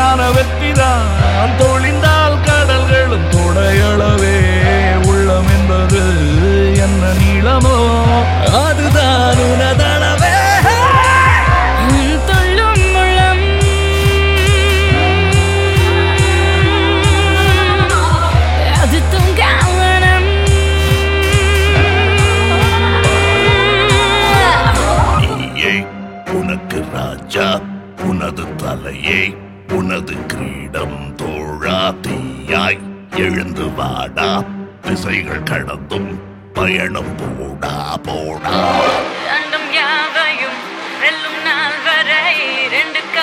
உண்மையான வெற்றிதான் தொழிந்தால் கடல்களும் தொடையளவே உள்ளம் என்பது என்ன நீளமோ அதுதான் உனதளவே துள்ளும் முழம் அது தூங்காவனம் நீயே உனக்கு ராஜா உனது தலையே உனது கிரீடம் தோழா தீயாய் எழுந்து வாடா திசைகள் கடந்தும் பயணம் போடா போடா